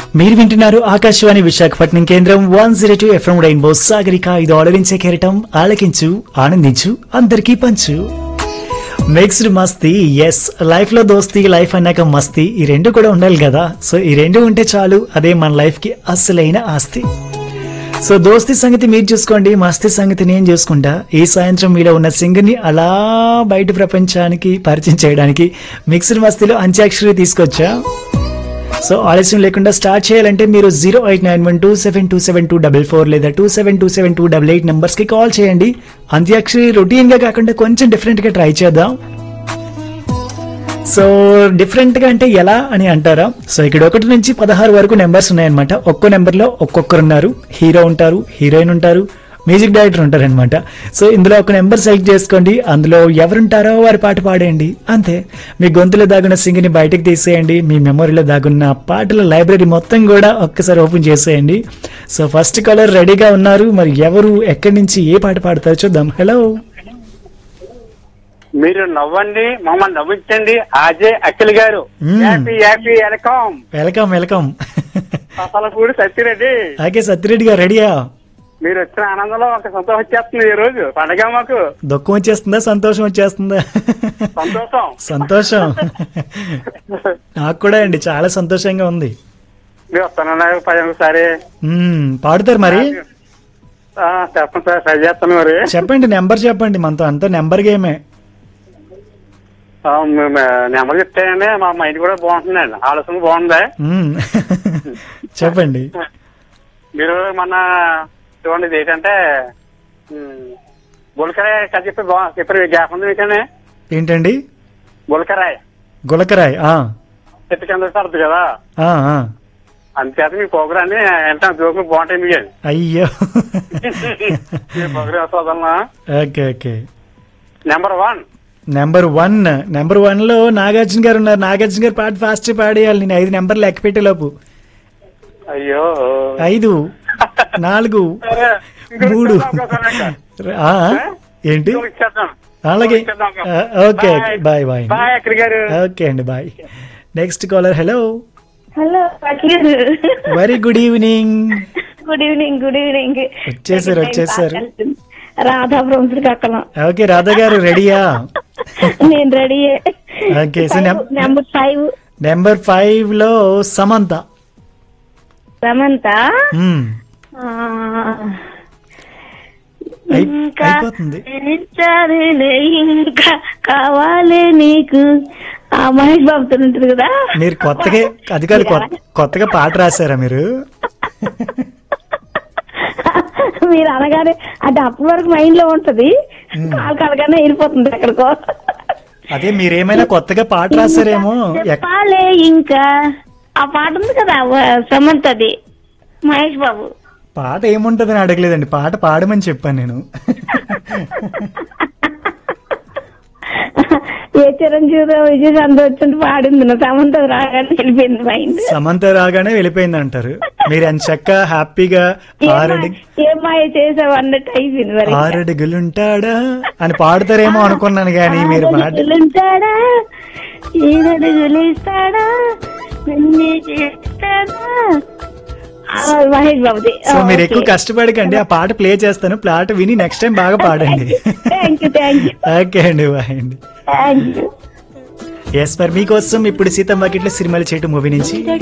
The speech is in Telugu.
మీరు వింటున్నారు ఆకాశవాణి విశాఖపట్నం కేంద్రం one zero two FM rainbow Sagarika ఇది ఆలరించే కెరటం ఆలకించు ఆనందించు అందరికీ పంచు మిక్స్డ్ మస్తీ ఎస్ లైఫ్ లో దోస్తీ లైఫ్ అన్నాక మస్తీ ఈ రెండు కూడా ఉండాలి కదా సో ఈ రెండు ఉంటే చాలు అదే మన లైఫ్ కి అసలైన ఆస్తి సో దోస్తి సంగతి మీరు చూసుకోండి మస్తీ సంగతి నేను చూసుకుంటా ఈ సాయంత్రం మీలో ఉన్న సింగర్ని అలా బయట ప్రపంచానికి పరిచయం చేయడానికి మిక్స్డ్ మస్తీలో అంత్యాక్షరి తీసుకొచ్చా సో ఆలస్యం లేకుండా స్టార్ట్ చేయాలంటే మీరు zero eight nine one two seven two seven two double four లేదా two seven two seven two double eight నెంబర్స్కి కాల్ చేయండి అంత్యాక్షరి రొటీన్గా కాకుండా కొంచెం డిఫరెంట్గా ట్రై చేద్దాం సో డిఫరెంట్ గా అంటే ఎలా అని అంటారా సో ఇక్కడ ఒకటి నుంచి పదహారు వరకు నెంబర్స్ ఉన్నాయన్నమాట ఒక్కో నెంబర్ లో ఒక్కొక్కరు ఉన్నారు హీరో ఉంటారు హీరోయిన్ ఉంటారు మ్యూజిక్ డైరెక్టర్ ఉంటారు అనమాట సో ఇందులో ఒక నెంబర్ సెలెక్ట్ చేసుకోండి అందులో ఎవరుంటారో వారి పాట పాడేయండి అంతే మీ గొంతులో దాగున్న సింగిని బయటకు తీసేయండి మీ మెమొరీలో దాగున్న పాటల లైబ్రరీ మొత్తం కూడా ఒక్కసారి ఓపెన్ చేసేయండి సో ఫస్ట్ కాలర్ రెడీగా ఉన్నారు మరి ఎవరు ఎక్కడి నుంచి ఏ పాట పాడతారో చూద్దాం హలో మీరు నవ్వండి మమ్మల్ని నవ్వించండి అజయ్ అఖిల్ గారు మ్మ్. Happy happy welcome welcome welcome అసలు కూడా సత్యరెడ్డి ఓకే సత్యరెడ్డి గారు రెడీయా మీరు వచ్చిన ఆనందంలో ఒక సంతోషం వచ్చేస్తుంది ఈ రోజు పండగ మాకు దుఃఖం వచ్చేస్తుందా సంతోషం వచ్చేస్తుందా సంతోషం సంతోషం నాకు కూడా అండి చాలా సంతోషంగా ఉంది మీరు వస్తానన్నారు పది ఒకసారి మ్మ్, పాడుతారు మరి ఆ, చెప్పండి సార్ ట్రై చేస్తాను మరి చెప్పండి నెంబర్ చెప్పండి మనతో అంతా నెంబర్ గేమే ఆ, మ- మ- నెంబర్ చెప్తానండి మా మైండ్ కూడా బాగుంటుందండి ఆలోచన బాగుంది మ్మ్. చెప్పండి మీరు మన చూడండి ఇది ఏంటంటే మ్, గులకరాయ్ కథ చెప్పి బా చెప్పారు గ్యాప్ ఉంది మీకనే ఏంటండి గులకరాయ్ గులకరాయ్ ఆ, చెట్టు కింద పడుతుంది కదా ఆ, ఆ. అంతేత మీ ప్రోగ్రామ్ ఎంత జోకులు బాగుంటాయి మీకు అయ్యో మీ ప్రోగ్రామ్ వదలనా okay okay number one number one number one లో నాగార్జున గారు ఉన్నారు నాగార్జున గారు పాట ఫాస్ట్ పాడేయాలి నేను ఐదు నెంబర్లు లెక్క పెట్టే లోపు అయ్యో ఐదు నాలుగు సరే, ఇంకొకటి మూడు ఇచ్చేద్దాం ఒకసారి ఇంకా. ఆ, ఏంటి ఇంకొకటి ఇచ్చేద్దాం. అలాగే ఇంకొకటి ఇచ్చేద్దాం ఇంకా. ఆ, okay okay bye bye bye అక్కడి గారు ఓకే అండి bye next caller hello hello Akhil very good evening good evening good evening వచ్చేసారు, వచ్చేసారు. రాధాపురం శ్రీకాకుళం ఓకే రాధా గారు రెడీయా నేను ready okay so number five number five లో సమంత సమంత మ్మ్. ఆ, అయి- ఇంకా అయిపోతుంది. చాలులే, ఇంకా కావాలి నీకు ఆ మహేష్ బాబుతో ఉంటుంది కదా మీరు కొత్తగా అది కాదు కొత్త- కొత్తగా పాట రాశారా మీరు మీరు అనగానే అది అప్పటి వరకు మైండ్ లో ఉంటది కాలు కలగానే వెళ్ళిపోతుంది ఎక్కడికో అదే మీరేమైనా కొత్తగా పాట రాశారేమో ఎక్- చెప్పాలే ఇంకా ఆ పాట ఉంది కదా వ- సమంతది మహేష్ బాబు పాట ఏముంటదని అడగలేదండి పాట పాడమని చెప్పాను నేను ఏ చిరంజీవి విజయ్ చంద్ర వచ్చింది పాడింది నా సమంత రాగానే వెళ్ళిపోయింది మైండ్ సమంత రాగానే వెళ్ళిపోయింది అంటారు మీరు అని చెక్క హ్యాపీగా ఆరడి ఏ మాయ చేసావు అన్నట్టు అయిపోయింది మరి ఆరడుగులుంటాడా అని పాడతారేమో అనుకున్నాను కానీ మీరు పాట ఉంటాడా ఈరడుగులు ఇస్తాడా నన్నే చేస్తాడా ఆ, మహేష్ బాబుది సో మీరు ఎక్కువ కష్టపడకండి ఆ పాట ప్లే చేస్తాను పాట విని నెక్స్ట్ టైం బాగా పాడండి thank you thank you okay అండి బాయ్ అండి థ్యాంక్ యూ ఎస్ మరి మీకోసం ఇప్పుడు సీతమ్మ కిట్ల సినిమాలు చేయటం మూవీ నుంచి